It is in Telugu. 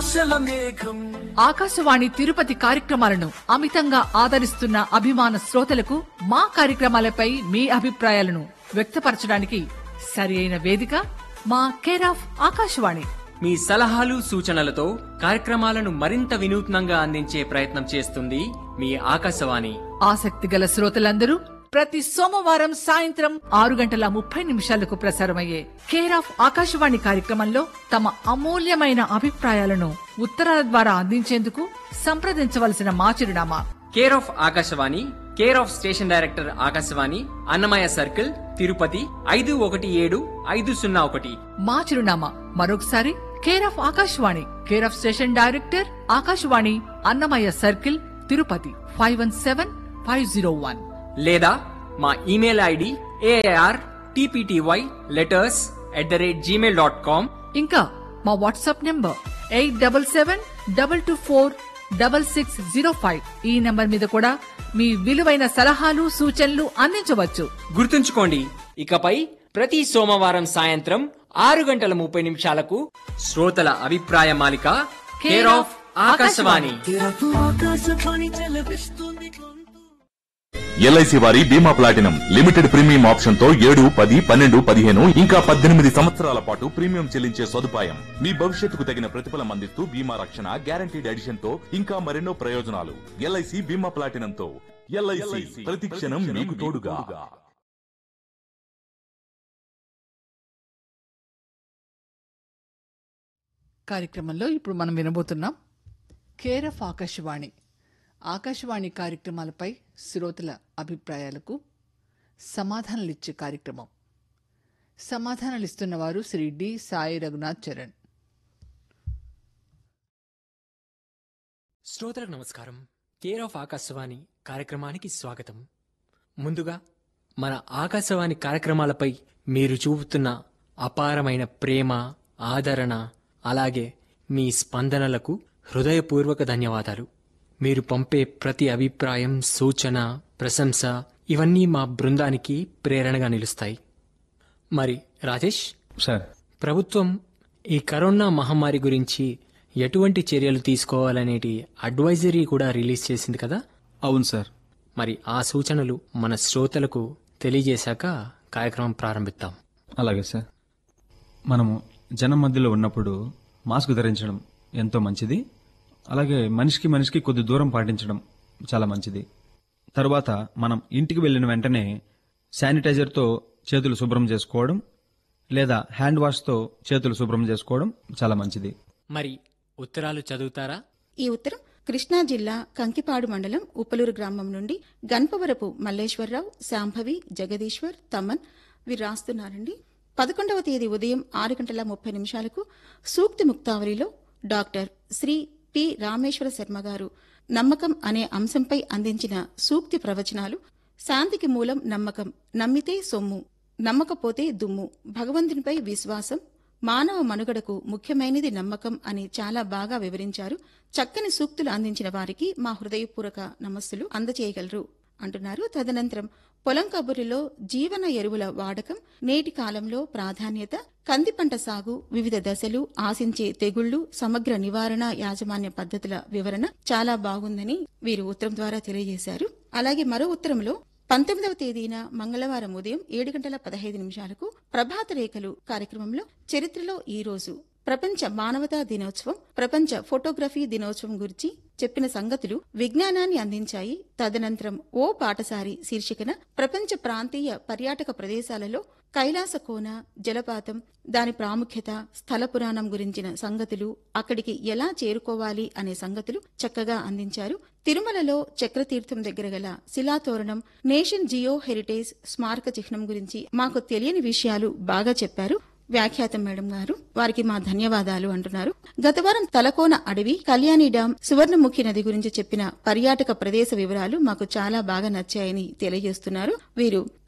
ఆశల మేఘం ఆకాశవాణి తిరుపతి కార్యక్రమాలను అమితంగా ఆదరిస్తున్న అభిమాన శ్రోతలకు మా కార్యక్రమాలపై మీ అభిప్రాయాలను వ్యక్తపరచడానికి సరి అయిన వేదిక మా కేర్ ఆఫ్ ఆకాశవాణి మీ సలహాలు సూచనలతో కార్యక్రమాలను మరింత వినూత్నంగా అందించే ప్రయత్నం చేస్తుంది మీ ఆకాశవాణి ఆసక్తి గల శ్రోతలందరూ ప్రతి సోమవారం సాయంత్రం ఆరు గంటల ముప్పై నిమిషాలకు ప్రసారమయ్యే కేర్ ఆఫ్ ఆకాశవాణి కార్యక్రమంలో తమ అమూల్యమైన అభిప్రాయాలను ఉత్తరాల ద్వారా అందించేందుకు సంప్రదించవలసిన మా చిరునామా care of Akashvani care of station director Akashvani Annamayya circle Tirupati ఐదు ఒకటి ఏడు ఐదు సున్నా ఒకటి మా చిరునామా మరొకసారి care of Akashvani care of station director Akashvani Annamayya circle Tirupati five one seven five zero one లేదా మా email ID AR TPTY letters at the rate Gmail dot com ఇంకా మా WhatsApp number eight double seven double two four double six zero five ఈ నెంబర్ మీద కూడా మీ విలువైన సలహాలు సూచనలు అందించవచ్చు గుర్తుంచుకోండి ఇకపై ప్రతి సోమవారం సాయంత్రం ఆరు గంటల ముప్పై నిమిషాలకు శ్రోతల అభిప్రాయ మాలిక కేర్ ఆఫ్ ఆకాశవాణి తెరకు ఆకాశవాణి చెలపిస్తుంది గొంతు ఎల్ఐసి వారి బీమా ప్లాటినం లిమిటెడ్ ప్రీమియం ఆప్షన్ తో ఏడు పది పన్నెండు పదిహేను ఇంకా పద్దెనిమిది సంవత్సరాల పాటు ప్రీమియం చెల్లించే సదుపాయం మీ భవిష్యత్తుకు తగిన ప్రతిఫలం అందిస్తూ బీమా రక్షణ గ్యారంటీడ్ ఎడిషన్ తో ఇంకా మరెన్నో ప్రయోజనాలు ఎల్ఐసి బీమా ప్లాటినం తో ఎల్ఐసి ప్రతి క్షణం మీకు తోడుగా కార్యక్రమంలో ఇప్పుడు మనం వినబోతున్నాం కేర్ ఆఫ్ ఆకాశవాణి ఆకాశవాణి కార్యక్రమాలపై శ్రోతల అభిప్రాయాలకు సమాధానాలిచ్చే కార్యక్రమం సమాధానాలిస్తున్న వారు శ్రీ డి సాయి రఘునాథ్ చరణ్ శ్రోతలకు నమస్కారం కేర్ ఆఫ్ ఆకాశవాణి కార్యక్రమానికి స్వాగతం ముందుగా మన ఆకాశవాణి కార్యక్రమాలపై మీరు చూపుతున్న అపారమైన ప్రేమ ఆదరణ అలాగే మీ స్పందనలకు హృదయపూర్వక ధన్యవాదాలు మీరు పంపే ప్రతి అభిప్రాయం సూచన ప్రశంస ఇవన్నీ మా బృందానికి ప్రేరణగా నిలుస్తాయి మరి రాజేష్ సార్ ప్రభుత్వం ఈ కరోనా మహమ్మారి గురించి ఎటువంటి చర్యలు తీసుకోవాలనేటి అడ్వైజరీ కూడా రిలీజ్ చేసింది కదా అవును సార్ మరి ఆ సూచనలు మన శ్రోతలకు తెలియజేశాక కార్యక్రమం ప్రారంభిద్దాం అలాగే సార్ మనము జనం మధ్యలో ఉన్నప్పుడు మాస్క్ ధరించడం ఎంతో మంచిది అలాగే మనిషికి మనిషికి కొద్ది దూరం పాటించడం చాలా మంచిది తర్వాత మనం ఇంటికి వెళ్ళిన వెంటనే శానిటైజర్తో చేతులు శుభ్రం చేసుకోవడం లేదా హ్యాండ్ వాష్తో చేతులు శుభ్రం చేసుకోవడం చాలా మంచిది మరి ఉత్తరాలు చదువుతారా ఈ ఉత్తరం కృష్ణా జిల్లా కంకిపాడు మండలం ఉప్పలూరు గ్రామం నుండి గన్పవరపు మల్లేశ్వరరావు శాంభవి జగదీశ్వర్ తమన్ వీరు రాస్తున్నారండి పదకొండవ తేదీ ఉదయం ఆరు గంటల ముప్పై నిమిషాలకు సూక్తి ముక్తావళిలో డాక్టర్ శ్రీ పి రామేశ్వర శర్మ గారు నమ్మకం అనే అంశంపై అందించిన సూక్తి ప్రవచనాలు శాంతికి మూలం నమ్మకం నమ్మితే సొమ్ము నమ్మకపోతే దుమ్ము భగవంతునిపై విశ్వాసం మానవ మనుగడకు ముఖ్యమైనది నమ్మకం అని చాలా బాగా వివరించారు చక్కని సూక్తులు అందించిన వారికి మా హృదయపూర్వక నమస్సులు అందచేయగలరు అంటున్నారు తదనంతరం పొలం కబుర్లలో జీవన ఎరువుల వాడకం నేటి కాలంలో ప్రాధాన్యత కంది పంట సాగు వివిధ దశలు ఆశించే తెగుళ్లు సమగ్ర నివారణ యాజమాన్య పద్ధతుల వివరణ చాలా బాగుందని వీరు ఉత్తరం ద్వారా తెలియజేశారు అలాగే మరో ఉత్తరంలో పంతొమ్మిదవ తేదీన మంగళవారం ఉదయం ఏడు గంటల పదహైదు నిమిషాలకు ప్రభాత రేఖలు కార్యక్రమంలో చరిత్రలో ఈ రోజు ప్రపంచ మానవతా దినోత్సవం ప్రపంచ ఫోటోగ్రఫీ దినోత్సవం గురించి చెప్పిన సంగతులు విజ్ఞానాన్ని అందించాయి తదనంతరం ఓ పాటసారి శీర్షికన ప్రపంచ ప్రాంతీయ పర్యాటక ప్రదేశాలలో కైలాస కోన జలపాతం దాని ప్రాముఖ్యత స్థల పురాణం గురించిన సంగతులు అక్కడికి ఎలా చేరుకోవాలి అనే సంగతులు చక్కగా అందించారు తిరుమలలో చక్రతీర్థం దగ్గర గల శిలాతోరణం నేషన్ జియో హెరిటేజ్ స్మారక చిహ్నం గురించి మాకు తెలియని విషయాలు బాగా చెప్పారు వ్యాఖ్యాతం మేడం గారు వారికి మా ధన్యవాదాలు అంటున్నారు గతవారం తలకోన అడవి కళ్యాణి డాం సువర్ణముఖి నది గురించి చెప్పిన పర్యాటక ప్రదేశ వివరాలు మాకు చాలా బాగా నచ్చాయని తెలియజేస్తున్నారు వీరు